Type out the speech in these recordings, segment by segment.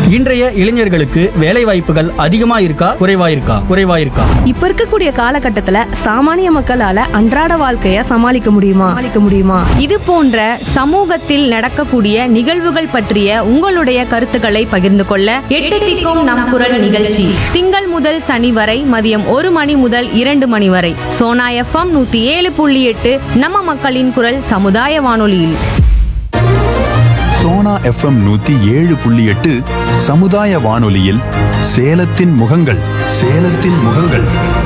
இன்றைய இளைஞர்களுக்கு வேலை வாய்ப்புகள் அதிகமா இருக்கா குறைவா இருக்கா குறைவா இருக்கா இப்ப இருக்கக்கூடிய காலகட்டத்துல சாமானிய மக்களால அன்றாட வாழ்க்கைய சமாளிக்க முடியுமா சமாளிக்க முடியுமா இது போன்ற சமூகத்தில் நடக்கக்கூடிய நிகழ்வுகள் பற்றிய உங்களுடைய கருத்துக்களை பகிர்ந்து கொள்ள எட்டு திக்கும் நம் குரல் நிகழ்ச்சி திங்கள் முதல் சனி வரை மதியம் ஒரு மணி முதல் இரண்டு மணி வரை சோனா எஃப்எம் நூத்தி ஏழு புள்ளி எட்டு நம்ம மக்களின் குரல் சமுதாய வானொலியில் சோனா எஃப்எம் நூத்தி ஏழு புள்ளி எட்டு சமுதாய வானொலியில் சேலத்தின் முகங்கள் சேலத்தின் முகங்கள்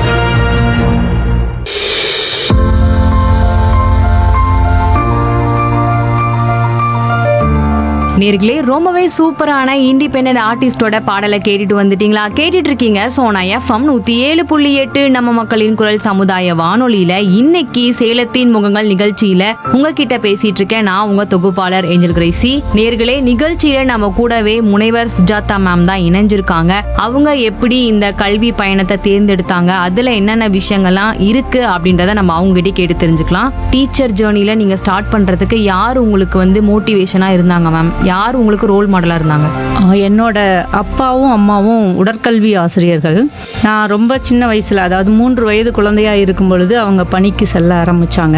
நேர்களே ரொம்பவே சூப்பரான இண்டிபெண்டன்ட் ஆர்டிஸ்டோட பாடலை கேட்டுட்டு வந்துட்டீங்களா கேட்டுட்டு இருக்கீங்க சோனா எஃப்எம் நூத்தி ஏழு புள்ளி எட்டு நம்ம மக்களின் குரல் சமுதாய வானொலியில இன்னைக்கு சேலத்தின் முகங்கள் நிகழ்ச்சியில உங்ககிட்ட பேசிட்டு இருக்கேன் நான் உங்க தொகுப்பாளர் ஏஞ்சல் கிரேசி நேர்களே நிகழ்ச்சியில நம்ம கூடவே முனைவர் சுஜாதா மேம் தான் இணைஞ்சிருக்காங்க அவங்க எப்படி இந்த கல்வி பயணத்தை தேர்ந்தெடுத்தாங்க அதுல என்னென்ன விஷயங்கள்லாம் இருக்கு அப்படின்றத நம்ம அவங்க கிட்ட கேட்டு தெரிஞ்சுக்கலாம் டீச்சர் ஜேர்னில நீங்க ஸ்டார்ட் பண்றதுக்கு யார் உங்களுக்கு வந்து மோட்டிவேஷனா இருந்தாங்க மேம் யார் உங்களுக்கு ரோல் மாடலா இருந்தாங்க ஆ, என்னோட அப்பாவும் அம்மாவும் உடற்கல்வி ஆசிரியர்கள் நான் ரொம்ப சின்ன வயசில் அதாவது மூன்று வயது குழந்தையாக இருக்கும் பொழுது அவங்க பணிக்கு செல்ல ஆரம்பித்தாங்க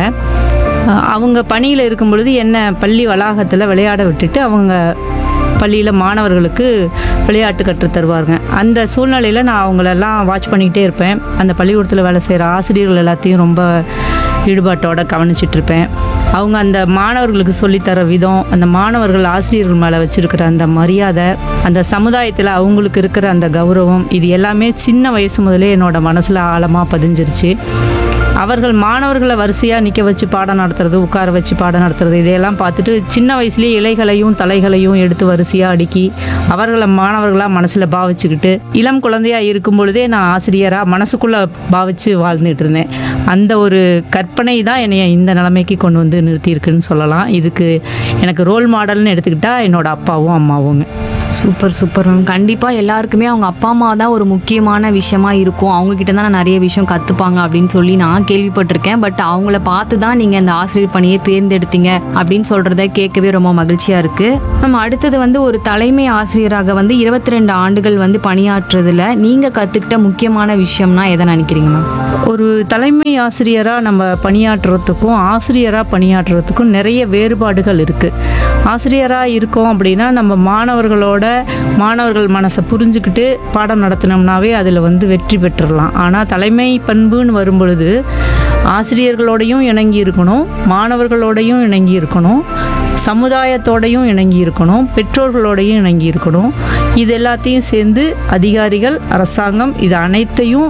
அவங்க பணியில் இருக்கும் பொழுது என்னை பள்ளி வளாகத்தில் விளையாட விட்டுட்டு அவங்க பள்ளியில் மாணவர்களுக்கு விளையாட்டு கற்றுத் தருவாருங்க அந்த சூழ்நிலையில் நான் அவங்களெல்லாம் வாட்ச் பண்ணிக்கிட்டே இருப்பேன் அந்த பள்ளிக்கூடத்தில் வேலை செய்கிற ஆசிரியர்கள் எல்லாத்தையும் ரொம்ப ஈடுபாட்டோட கவனிச்சிட்டு இருப்பேன் அவங்க அந்த மாணவர்களுக்கு சொல்லித்தர விதம் அந்த மாணவர்கள் ஆசிரியர்கள் மேலே வச்சிருக்கிற அந்த மரியாதை அந்த சமுதாயத்தில் அவங்களுக்கு இருக்கிற அந்த கௌரவம் இது எல்லாமே சின்ன வயசு முதலே என்னோட மனசில் ஆழமாக பதிஞ்சிருச்சு அவர்கள் மாணவர்களை வரிசையாக நிற்க வச்சு பாடம் நடத்துறது உட்கார வச்சு பாடம் நடத்துறது இதையெல்லாம் பார்த்துட்டு சின்ன வயசுலேயே இலைகளையும் தலைகளையும் எடுத்து வரிசையாக அடுக்கி அவர்களை மாணவர்களாக மனசில் பாவிச்சுக்கிட்டு இளம் குழந்தையாக இருக்கும் பொழுதே நான் ஆசிரியராக மனசுக்குள்ளே பாவிச்சு வாழ்ந்துட்டு இருந்தேன் அந்த ஒரு கற்பனை தான் என்னைய இந்த நிலைமைக்கு கொண்டு வந்து நிறுத்தியிருக்குன்னு சொல்லலாம் இதுக்கு எனக்கு ரோல் மாடல்னு எடுத்துக்கிட்டா என்னோட அப்பாவும் அம்மாவுங்க சூப்பர் சூப்பர் மேம் கண்டிப்பா எல்லாருக்குமே அவங்க அப்பா அம்மா தான் ஒரு முக்கியமான விஷயமா இருக்கும் அவங்க கிட்ட தான் நான் நிறைய விஷயம் கத்துப்பாங்க அப்படின்னு சொல்லி நான் கேள்விப்பட்டிருக்கேன் பட் அவங்கள பார்த்து தான் நீங்க இந்த ஆசிரியர் பணியை தேர்ந்தெடுத்தீங்க அப்படின்னு சொல்றத கேட்கவே ரொம்ப மகிழ்ச்சியா இருக்கு மேம் அடுத்தது வந்து ஒரு தலைமை ஆசிரியராக வந்து இருபத்தி ரெண்டு ஆண்டுகள் வந்து பணியாற்றுறதுல நீங்க கத்துக்கிட்ட முக்கியமான விஷயம்னா எதை நினைக்கிறீங்க மேம் ஒரு தலைமை ஆசிரியராக நம்ம பணியாற்றுறதுக்கும் ஆசிரியராக பணியாற்றுறதுக்கும் நிறைய வேறுபாடுகள் இருக்குது ஆசிரியராக இருக்கோம் அப்படின்னா நம்ம மாணவர்களோட மாணவர்கள் மனசை புரிஞ்சுக்கிட்டு பாடம் நடத்தினோம்னாவே அதில் வந்து வெற்றி பெற்றுடலாம் ஆனால் தலைமை பண்புன்னு வரும்பொழுது ஆசிரியர்களோடையும் இணங்கி இருக்கணும் மாணவர்களோடையும் இணங்கி இருக்கணும் சமுதாயத்தோடையும் இணங்கி இருக்கணும் பெற்றோர்களோடையும் இணங்கி இருக்கணும் இது எல்லாத்தையும் சேர்ந்து அதிகாரிகள் அரசாங்கம் இது அனைத்தையும்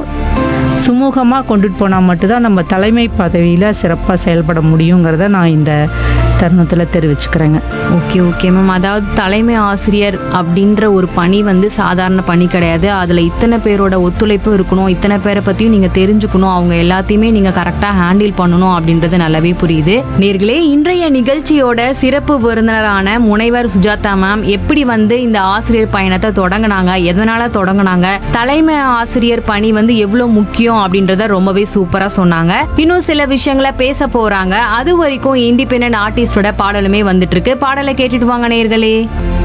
சுமூகமாக கொண்டுட்டு போனால் மட்டும்தான் நம்ம தலைமை பதவியில் சிறப்பாக செயல்பட முடியுங்கிறத நான் இந்த தருணத்தில் தெரிவிச்சுக்கிறேங்க ஓகே ஓகே மேம் அதாவது தலைமை ஆசிரியர் அப்படின்ற ஒரு பணி வந்து சாதாரண பணி கிடையாது அதில் இத்தனை பேரோட ஒத்துழைப்பும் இருக்கணும் இத்தனை பேரை பற்றியும் நீங்கள் தெரிஞ்சுக்கணும் அவங்க எல்லாத்தையுமே நீங்கள் கரெக்டாக ஹேண்டில் பண்ணணும் அப்படின்றது நல்லாவே புரியுது நேர்களே இன்றைய நிகழ்ச்சியோட சிறப்பு விருந்தினரான முனைவர் சுஜாதா மேம் எப்படி வந்து இந்த ஆசிரியர் பயணத்தை தொடங்கினாங்க எதனால தொடங்கினாங்க தலைமை ஆசிரியர் பணி வந்து எவ்வளோ முக்கியம் அப்படின்றத ரொம்பவே சூப்பராக சொன்னாங்க இன்னும் சில விஷயங்களை பேச போறாங்க அது வரைக்கும் இண்டிபெண்டன்ட் ஆர்டிஸ்டோட பாடலுமே வந்துட்டு இருக்கு பாடலை கேட்டுட்டு வாங்க நேர்களே